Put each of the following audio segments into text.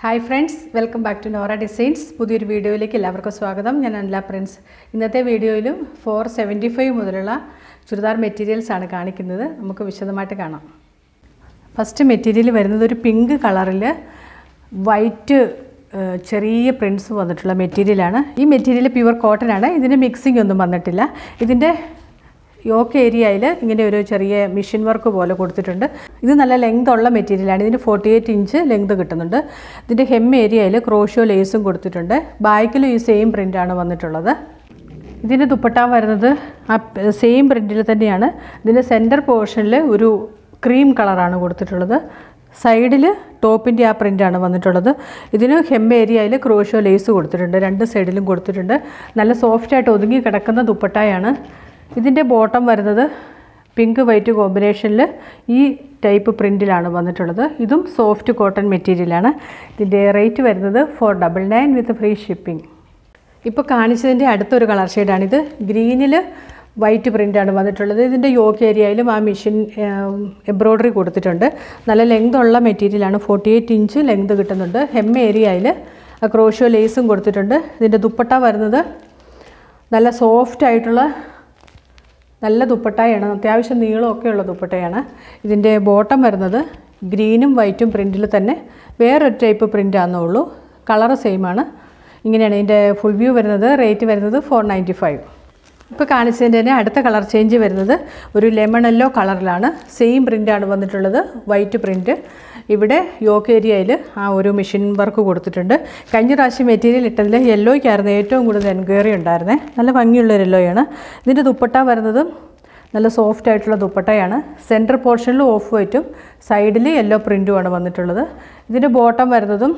hi friends welcome back to Nora designs പുതിയൊരു വീഡിയോയിലേക്ക് എല്ലാവർക്കും സ്വാഗതം ഞാൻ അനില പ്രിൻസ് ഇന്നത്തെ വീഡിയോയിലും ഫോർ സെവൻറ്റി ഫൈവ് മുതലുള്ള ചുരിദാർ മെറ്റീരിയൽസ് ആണ് കാണിക്കുന്നത് നമുക്ക് വിശദമായിട്ട് കാണാം ഫസ്റ്റ് മെറ്റീരിയൽ വരുന്നത് ഒരു പിങ്ക് കളറിൽ വൈറ്റ് ഏഹ്, ചെറിയ പ്രിൻസ് വന്നിട്ടുള്ള മെറ്റീരിയലാണ് ഈ മെറ്റീരിയൽ പ്യുവർ കോട്ടൺ ആണ് ഇതിന് മിക്സിംഗ് ഒന്നും വന്നിട്ടില്ല ഇതിൻ്റെ യോക്ക് ഏരിയയിൽ ഇങ്ങനെ ഒരു ചെറിയ മെഷീൻ വർക്ക് പോലെ കൊടുത്തിട്ടുണ്ട് ഇത് നല്ല ലെങ്ത് ഉള്ള മെറ്റീരിയലാണ് ഇതിന് ഫോർട്ടി എയ്റ്റ് ഇഞ്ച് ലെങ്ത് കിട്ടുന്നുണ്ട് ഇതിൻ്റെ ഹെം ഏരിയയിൽ ക്രോഷോ ലേസും കൊടുത്തിട്ടുണ്ട് ബാക്കിലും ഈ സെയിം പ്രിൻ്റാണ് വന്നിട്ടുള്ളത് ഇതിൻ്റെ ദുപ്പട്ട വരുന്നത് ആ സെയിം പ്രിൻറ്റിൽ തന്നെയാണ് ഇതിൻ്റെ സെൻറ്റർ പോർഷനിൽ ഒരു ക്രീം കളറാണ് കൊടുത്തിട്ടുള്ളത് സൈഡിൽ ടോപ്പിൻ്റെ ആ പ്രിൻ്റാണ് വന്നിട്ടുള്ളത് ഇതിന് ഹെം ഏരിയയിൽ ക്രോഷോ ലേസ് കൊടുത്തിട്ടുണ്ട് രണ്ട് സൈഡിലും കൊടുത്തിട്ടുണ്ട് നല്ല സോഫ്റ്റായിട്ട് ഒതുങ്ങി കിടക്കുന്ന ദുപ്പട്ടയാണ് ഇതിൻ്റെ ബോട്ടം വരുന്നത് പിങ്ക് വൈറ്റ് കോമ്പിനേഷനിൽ ഈ ടൈപ്പ് പ്രിൻറ്റിലാണ് വന്നിട്ടുള്ളത് ഇതും സോഫ്റ്റ് കോട്ടൺ മെറ്റീരിയലാണ് ഇതിൻ്റെ റേറ്റ് വരുന്നത് four double nine with free shipping ഇപ്പോൾ കാണിച്ചതിൻ്റെ അടുത്തൊരു കളർ ഷെയ്ഡാണിത് ഗ്രീനിൽ വൈറ്റ് പ്രിൻ്റാണ് വന്നിട്ടുള്ളത് ഇതിൻ്റെ യോക്ക് ഏരിയയിലും ആ മെഷീൻ എംബ്രോയ്ഡറി കൊടുത്തിട്ടുണ്ട് നല്ല ലെങ്ത് ഉള്ള മെറ്റീരിയലാണ് ഫോർട്ടി എയ്റ്റ് ഇഞ്ച് ലെങ്ത് കിട്ടുന്നുണ്ട് ഹെം ഏരിയയിൽ ക്രോഷോ ലേസും കൊടുത്തിട്ടുണ്ട് ഇതിൻ്റെ ദുപ്പട്ട വരുന്നത് നല്ല സോഫ്റ്റ് ആയിട്ടുള്ള നല്ല ദുപ്പട്ടയാണ് അത്യാവശ്യം നീളമൊക്കെ ഉള്ള ദുപ്പട്ടയാണ് ഇതിൻ്റെ ബോട്ടം വരുന്നത് ഗ്രീനും വൈറ്റും പ്രിൻറ്റിൽ തന്നെ വേറൊരു ടൈപ്പ് പ്രിൻ്റാണെന്നേ ഉള്ളൂ കളറ് സെയിം ആണ് ഇങ്ങനെയാണ് ഇതിൻ്റെ ഫുൾ വ്യൂ വരുന്നത് റേറ്റ് വരുന്നത് ഫോർ നയൻറ്റി ഫൈവ് ഇപ്പോൾ കാണിച്ചതിൻ്റെ തന്നെ അടുത്ത കളർ ചേഞ്ച് വരുന്നത് ഒരു ലെമൺ യെല്ലോ കളറിലാണ് സെയിം പ്രിൻ്റാണ് വന്നിട്ടുള്ളത് വൈറ്റ് പ്രിൻറ്റ് ഇവിടെ യോക്ക് ഏരിയയിൽ ആ ഒരു മെഷീൻ വർക്ക് കൊടുത്തിട്ടുണ്ട് കഴിഞ്ഞ പ്രാവശ്യം മെറ്റീരിയൽ ഇട്ടതിൽ യെല്ലോയ്ക്കായിരുന്നു ഏറ്റവും കൂടുതൽ എൻക്വയറി ഉണ്ടായിരുന്നേ നല്ല ഭംഗിയുള്ളൊരു യെല്ലോയാണ് ഇതിൻ്റെ ദുപ്പട്ട വരുന്നതും നല്ല സോഫ്റ്റ് ആയിട്ടുള്ള ദുപ്പട്ടയാണ് സെൻറ്റർ പോർഷനിൽ ഓഫ് വൈറ്റും സൈഡിൽ യെല്ലോ പ്രിൻറ്റുമാണ് വന്നിട്ടുള്ളത് ഇതിൻ്റെ ബോട്ടം വരുന്നതും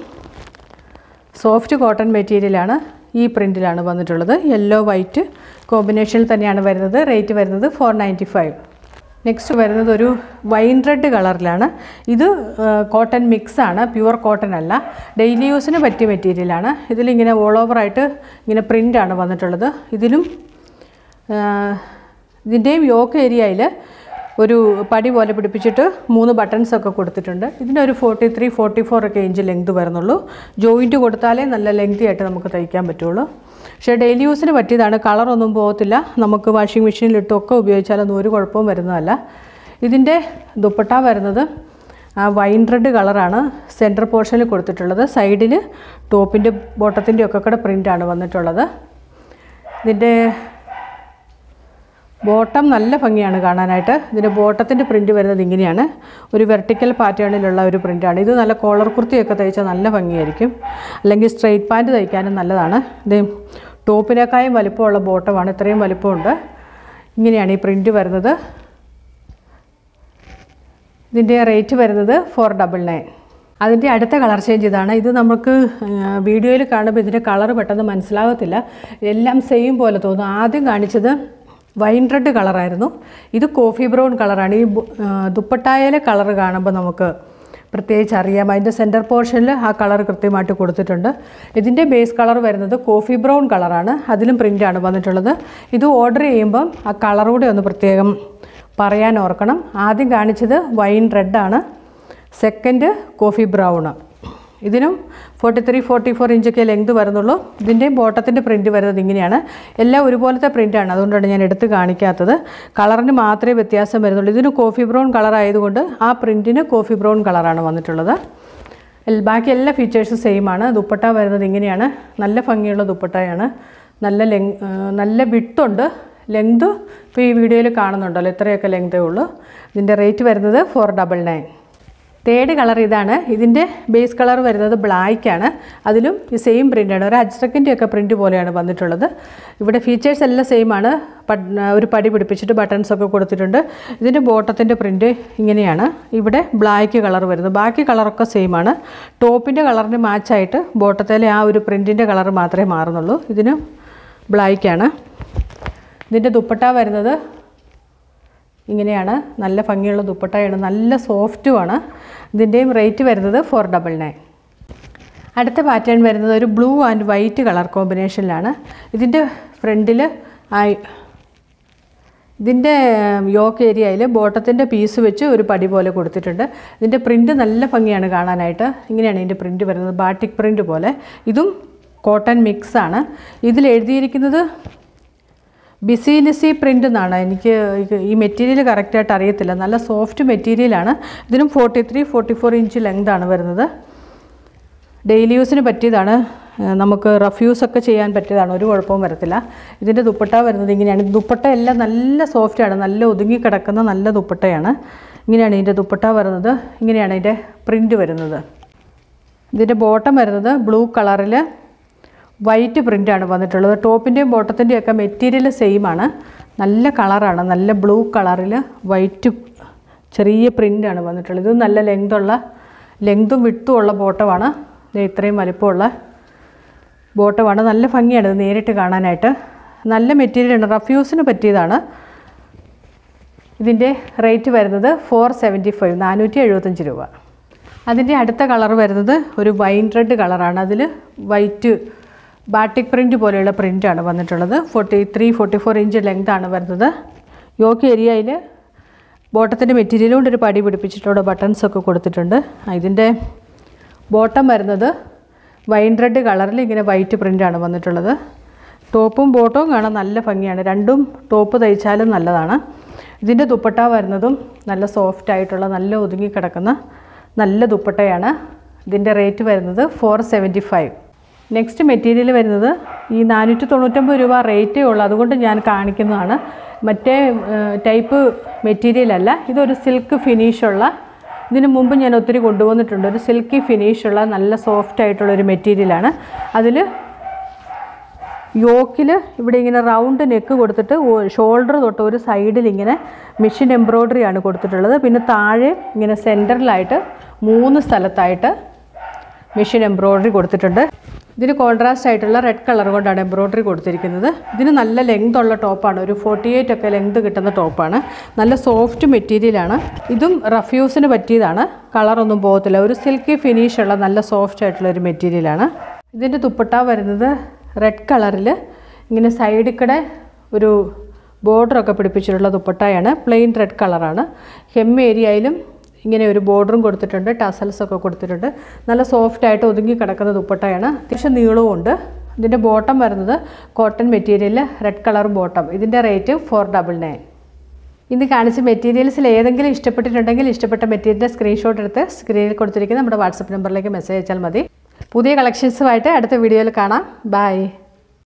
സോഫ്റ്റ് കോട്ടൺ മെറ്റീരിയലാണ് ഈ പ്രിൻറ്റിലാണ് വന്നിട്ടുള്ളത് യെല്ലോ വൈറ്റ് കോമ്പിനേഷനിൽ തന്നെയാണ് വരുന്നത് റേറ്റ് വരുന്നത് ഫോർ നയൻറ്റി ഫൈവ് നെക്സ്റ്റ് വരുന്നത് ഒരു വൈൻ റെഡ് കളറിലാണ് ഇത് കോട്ടൺ മിക്സ് ആണ് പ്യുവർ കോട്ടൺ അല്ല ഡെയിലി യൂസിന് പറ്റിയ മെറ്റീരിയലാണ് ഇതിലിങ്ങനെ ഓൾ ഓവറായിട്ട് ഇങ്ങനെ പ്രിൻ്റാണ് വന്നിട്ടുള്ളത് ഇതിലും ഇതിൻ്റെയും യോക്ക് ഏരിയയിൽ ഒരു പടി പോലെ പിടിപ്പിച്ചിട്ട് മൂന്ന് ബട്ടൺസ് ഒക്കെ കൊടുത്തിട്ടുണ്ട് ഇതിന് ഒരു ഫോർട്ടി ത്രീ ഫോർട്ടി ഫോർ ഒക്കെ ഇഞ്ച് ലെങ്ത് വരുന്നുള്ളൂ ജോയിൻറ്റ് കൊടുത്താലേ നല്ല ലെങ്തി ആയിട്ട് നമുക്ക് തയ്ക്കാൻ പറ്റുള്ളൂ പക്ഷേ ഡെയിലി യൂസിന് പറ്റിയതാണ് കളറൊന്നും പോകത്തില്ല നമുക്ക് വാഷിംഗ് മെഷീനിലിട്ടൊക്കെ ഉപയോഗിച്ചാലൊന്നും ഒരു കുഴപ്പവും വരുന്നതല്ല ഇതിൻ്റെ ദുപ്പട്ട വരുന്നത് ആ വൈൻ റെഡ് കളറാണ് സെൻറ്റർ പോർഷനിൽ കൊടുത്തിട്ടുള്ളത് സൈഡിൽ ടോപ്പിൻ്റെ ബോട്ടത്തിൻ്റെ ഒക്കെ കൂടെ പ്രിൻ്റാണ് വന്നിട്ടുള്ളത് ഇതിൻ്റെ ബോട്ടം നല്ല ഭംഗിയാണ് കാണാനായിട്ട് ഇതിൻ്റെ ബോട്ടത്തിൻ്റെ പ്രിൻറ്റ് വരുന്നത് ഇങ്ങനെയാണ് ഒരു വെർട്ടിക്കൽ പാറ്റേണിലുള്ള ഒരു പ്രിൻ്റാണ് ഇത് നല്ല കോളർ കുർത്തിയൊക്കെ തയ്ച്ചാൽ നല്ല ഭംഗിയായിരിക്കും അല്ലെങ്കിൽ സ്ട്രെയിറ്റ് പാൻറ്റ് തയ്ക്കാനും നല്ലതാണ് ഇത് ടോപ്പിനേക്കായും വലിപ്പമുള്ള ബോട്ടമാണ് ഇത്രയും വലിപ്പമുണ്ട് ഇങ്ങനെയാണ് ഈ പ്രിൻറ്റ് വരുന്നത് ഇതിൻ്റെ റേറ്റ് വരുന്നത് ഫോർ ഡബിൾ നയൻ അതിൻ്റെ അടുത്ത കളർ ചേഞ്ച് ഇതാണ് ഇത് നമുക്ക് വീഡിയോയിൽ കാണുമ്പോൾ ഇതിൻ്റെ കളർ പെട്ടെന്ന് മനസ്സിലാകത്തില്ല എല്ലാം സെയിം പോലെ തോന്നും ആദ്യം കാണിച്ചത് വൈൻ റെഡ് കളറായിരുന്നു ഇത് കോഫി ബ്രൗൺ കളറാണ് ഈ ബു- ആ, ദുപ്പട്ടായയിലെ കളർ കാണുമ്പോൾ നമുക്ക് പ്രത്യേകിച്ച് അറിയാം അതിൻ്റെ സെൻറ്റർ പോർഷനിൽ ആ കളർ കൃത്യമായിട്ട് കൊടുത്തിട്ടുണ്ട് ഇതിൻ്റെ ബേസ് കളർ വരുന്നത് കോഫി ബ്രൗൺ കളറാണ് അതിലും പ്രിൻ്റാണ് വന്നിട്ടുള്ളത് ഇത് ഓർഡർ ചെയ്യുമ്പം ആ കളർ കൂടെ ഒന്ന് പ്രത്യേകം പറയാൻ ഓർക്കണം ആദ്യം കാണിച്ചത് വൈൻ റെഡാണ് സെക്കൻഡ് കോഫി ബ്രൗണ് ഇതിനും ഫോർട്ടി ത്രീ ഫോർട്ടി ഫോർ ഇഞ്ചൊക്കെ ലെങ്ത് വരുന്നുള്ളൂ ഇതിൻ്റെയും ബോട്ടത്തിൻ്റെ പ്രിൻറ്റ് വരുന്നത് ഇങ്ങനെയാണ് എല്ലാം ഒരുപോലത്തെ പ്രിൻ്റാണ് അതുകൊണ്ടാണ് ഞാൻ എടുത്ത് കാണിക്കാത്തത് കളറിന് മാത്രമേ വ്യത്യാസം വരുന്നുള്ളൂ ഇതിന് കോഫി ബ്രൗൺ കളർ ആയതുകൊണ്ട് ആ പ്രിൻറ്റിന് കോഫി ബ്രൗൺ കളറാണ് വന്നിട്ടുള്ളത് എൽ- ബാക്കി എല്ലാ ഫീച്ചേഴ്സും സെയിം ആണ് ദുപ്പട്ട വരുന്നത് ഇങ്ങനെയാണ് നല്ല ഭംഗിയുള്ള ദുപ്പട്ടയാണ് നല്ല ലെങ് നല്ല വിട്ടുണ്ട് ലെങ്ത് ഇപ്പോൾ ഈ വീഡിയോയിൽ കാണുന്നുണ്ടല്ലോ ഇത്രയൊക്കെ ലെങ്തേ ഉള്ളൂ ഇതിൻ്റെ റേറ്റ് വരുന്നത് four double nine third colour ഇതാണ് ഇതിൻ്റെ ബേസ് കളർ വരുന്നത് ബ്ലാക്ക് ആണ് അതിലും ഈ സെയിം പ്രിൻ്റാണ് ഒരു അജ്രക്കിൻ്റെ ഒക്കെ പ്രിൻറ്റ് പോലെയാണ് വന്നിട്ടുള്ളത് ഇവിടെ ഫീച്ചേഴ്സ് എല്ലാം സെയിം ആണ് പട്- ഒരു പടി പിടിപ്പിച്ചിട്ട് ബട്ടൺസ് ഒക്കെ കൊടുത്തിട്ടുണ്ട് ഇതിൻ്റെ ബോട്ടത്തിൻ്റെ പ്രിൻറ്റ് ഇങ്ങനെയാണ് ഇവിടെ ബ്ലാക്ക് കളർ വരുന്നത് ബാക്കി കളറൊക്കെ സെയിം ആണ് ടോപ്പിൻ്റെ കളറിന് മാച്ചായിട്ട് ബോട്ടത്തിലെ ആ ഒരു പ്രിൻറ്റിൻ്റെ കളർ മാത്രമേ മാറുന്നുള്ളൂ ഇതിന് ബ്ലാക്കാണ് ഇതിൻ്റെ ദുപ്പട്ട വരുന്നത് ഇങ്ങനെയാണ് നല്ല ഭംഗിയുള്ള ദുപ്പട്ടയാണ് നല്ല സോഫ്റ്റുമാണ് ഇതിൻ്റെയും റേറ്റ് വരുന്നത് ഫോർ ഡബിൾ നയൻ അടുത്ത പാറ്റേൺ വരുന്നത് ഒരു ബ്ലൂ ആൻഡ് വൈറ്റ് കളർ കോമ്പിനേഷനിലാണ് ഇതിൻ്റെ ഫ്രണ്ടിൽ ആ ഇതിൻ്റെ യോക്ക് ഏരിയയിൽ ബോട്ടത്തിൻ്റെ പീസ് വെച്ച് ഒരു പടി പോലെ കൊടുത്തിട്ടുണ്ട് ഇതിൻ്റെ പ്രിൻ്റ് നല്ല ഭംഗിയാണ് കാണാനായിട്ട് ഇങ്ങനെയാണ് ഇതിൻ്റെ പ്രിൻ്റ് വരുന്നത് ബാട്ടിക് പ്രിൻ്റ് പോലെ ഇതും കോട്ടൺ മിക്സ് ആണ് ഇതിൽ എഴുതിയിരിക്കുന്നത് ബിസിലിസി പ്രിൻ്റ് എന്നാണ് എനിക്ക് ഇത് ഈ മെറ്റീരിയൽ കറക്റ്റായിട്ട് അറിയത്തില്ല നല്ല സോഫ്റ്റ് മെറ്റീരിയലാണ് ഇതിനും forty three forty four inch ലെങ്താണ് വരുന്നത് ഡെയിലി യൂസിന് പറ്റിയതാണ് ഏഹ് നമുക്ക് റഫ്യൂസ് ഒക്കെ ചെയ്യാൻ പറ്റിയതാണ് ഒരു കുഴപ്പവും വരത്തില്ല ഇതിൻ്റെ ദുപ്പട്ട വരുന്നത് ഇങ്ങനെയാണ് ദുപ്പട്ട എല്ലാം നല്ല സോഫ്റ്റാണ് നല്ല ഒതുങ്ങി കിടക്കുന്ന നല്ല ദുപ്പട്ടയാണ് ഇങ്ങനെയാണ് ഇതിൻ്റെ ദുപ്പട്ട വരുന്നത് ഇങ്ങനെയാണ് ഇതിൻ്റെ പ്രിൻ്റ് വരുന്നത് ഇതിൻ്റെ ബോട്ടം വരുന്നത് ബ്ലൂ കളറിൽ വൈറ്റ് പ്രിൻ്റാണ് വന്നിട്ടുള്ളത് ടോപ്പിൻ്റെയും ബോട്ടത്തിൻ്റെയും ഒക്കെ മെറ്റീരിയൽ സെയിം ആണ് നല്ല കളറാണ് നല്ല ബ്ലൂ കളറിൽ വൈറ്റ് ചെറിയ പ്രിൻ്റാണ് വന്നിട്ടുള്ളത് ഇത് നല്ല ലെങ്തുള്ള ലെങ്തും വിട്ടും ഉള്ള ബോട്ടമാണ് ദേ ഇത്രയും വലിപ്പമുള്ള ബോട്ടമാണ് നല്ല ഭംഗിയാണ് ഇത് നേരിട്ട് കാണാനായിട്ട് നല്ല മെറ്റീരിയലാണ് റഫ്യൂസിന് പറ്റിയതാണ് ഇതിൻ്റെ റേറ്റ് വരുന്നത് ഫോർ സെവൻറ്റി ഫൈവ് നാനൂറ്റി എഴുപത്തഞ്ച് രൂപ അതിൻ്റെ അടുത്ത കളർ വരുന്നത് ഒരു വൈൻ റെഡ് കളറാണ് അതിൽ വൈറ്റ് ബാട്ടിക് പ്രിൻ്റ് പോലെയുള്ള പ്രിൻ്റാണ് വന്നിട്ടുള്ളത് forty three forty four inch ലെങ്താണ് വരുന്നത് യോക്ക് ഏരിയയിൽ ബോട്ടത്തിൻ്റെ മെറ്റീരിയൽ കൊണ്ട് ഒരു പടി പിടിപ്പിച്ചിട്ടുണ്ട് ബട്ടൺസ് ഒക്കെ കൊടുത്തിട്ടുണ്ട് ആ, ഇതിൻ്റെ ബോട്ടം വരുന്നത് വൈൻ റെഡ് കളറിൽ ഇങ്ങനെ വൈറ്റ് പ്രിൻ്റാണ് വന്നിട്ടുള്ളത് ടോപ്പും ബോട്ടവും കാണാൻ നല്ല ഭംഗിയാണ് രണ്ടും ടോപ്പ് തയ്ച്ചാലും നല്ലതാണ് ഇതിൻ്റെ ദുപ്പട്ട വരുന്നതും നല്ല സോഫ്റ്റ് ആയിട്ടുള്ള നല്ല ഒതുങ്ങി കിടക്കുന്ന നല്ല ദുപ്പട്ടയാണ് ഇതിൻ്റെ റേറ്റ് വരുന്നത് four seventy five next material വരുന്നത് ഈ നാനൂറ്റി തൊണ്ണൂറ്റൊമ്പത് രൂപ റേറ്റേ ഉള്ളൂ അതുകൊണ്ട് ഞാൻ കാണിക്കുന്നതാണ് മറ്റേ ടൈപ്പ് മെറ്റീരിയൽ അല്ല ഇതൊരു സിൽക്ക് ഫിനിഷുള്ള ഇതിനു മുമ്പ് ഞാൻ ഒത്തിരി കൊണ്ടുവന്നിട്ടുണ്ട് ഒരു സിൽക്കി ഫിനിഷുള്ള നല്ല സോഫ്റ്റ് ആയിട്ടുള്ള ഒരു മെറ്റീരിയലാണ് അതിൽ യോക്കിൽ ഇവിടെ ഇങ്ങനെ റൗണ്ട് നെക്ക് കൊടുത്തിട്ട് ഷോൾഡർ തൊട്ട് ഒരു സൈഡിൽ ഇങ്ങനെ മെഷീൻ എംബ്രോയ്ഡറി ആണ് കൊടുത്തിട്ടുള്ളത് പിന്നെ താഴെ ഇങ്ങനെ സെൻറ്ററിലായിട്ട് മൂന്ന് സ്ഥലത്തായിട്ട് മെഷീൻ എംബ്രോയ്ഡറി കൊടുത്തിട്ടുണ്ട് ഇതിന് കോൺട്രാസ്റ്റ് ആയിട്ടുള്ള റെഡ് കളർ കൊണ്ടാണ് എംബ്രോയ്ഡറി കൊടുത്തിരിക്കുന്നത് ഇതിന് നല്ല ലെങ്ത് ഉള്ള ടോപ്പാണ് ഒരു ഫോർട്ടി എയ്റ്റ് ഒക്കെ ലെങ്ത് കിട്ടുന്ന ടോപ്പാണ് നല്ല സോഫ്റ്റ് മെറ്റീരിയലാണ് ഇതും റഫ്യൂസിന് പറ്റിയതാണ് കളറൊന്നും പോകത്തില്ല ഒരു സിൽക്കി ഫിനിഷുള്ള നല്ല സോഫ്റ്റ് ആയിട്ടുള്ള ഒരു മെറ്റീരിയലാണ് ഇതിൻ്റെ ദുപ്പട്ട വരുന്നത് റെഡ് കളറിൽ ഇങ്ങനെ സൈഡിൽ കൂടെ ഒരു ബോർഡറൊക്കെ പിടിപ്പിച്ചിട്ടുള്ള ദുപ്പട്ടയാണ് പ്ലെയിൻ റെഡ് കളറാണ് ഹെം ഏരിയയിലും ഇങ്ങനെ ഒരു ബോർഡറും കൊടുത്തിട്ടുണ്ട് ടസൽസ് ഒക്കെ കൊടുത്തിട്ടുണ്ട് നല്ല സോഫ്റ്റ് ആയിട്ട് ഒതുങ്ങി കിടക്കുന്ന ദുപ്പട്ടയാണ് അത്യാവശ്യം നീളവും ഉണ്ട് ഇതിൻ്റെ ബോട്ടം വരുന്നത് cotton material red colour bottom ഇതിൻ്റെ റേറ്റ് ഫോർ ഡബിൾ നയൻ ഇന്ന് കാണിച്ച മെറ്റീരിയൽസിൽ ഏതെങ്കിലും ഇഷ്ടപ്പെട്ടിട്ടുണ്ടെങ്കിൽ ഇഷ്ടപ്പെട്ട മെറ്റീരിയൽ സ്ക്രീൻഷോട്ട് എടുത്ത് സ്ക്രീനിൽ കൊടുത്തിരിക്കുന്ന നമ്മുടെ വാട്സപ്പ് നമ്പറിലേക്ക് മെസ്സേജ് അയച്ചാൽ മതി പുതിയ കളക്ഷൻസുമായിട്ട് അടുത്ത വീഡിയോയിൽ കാണാം ബൈ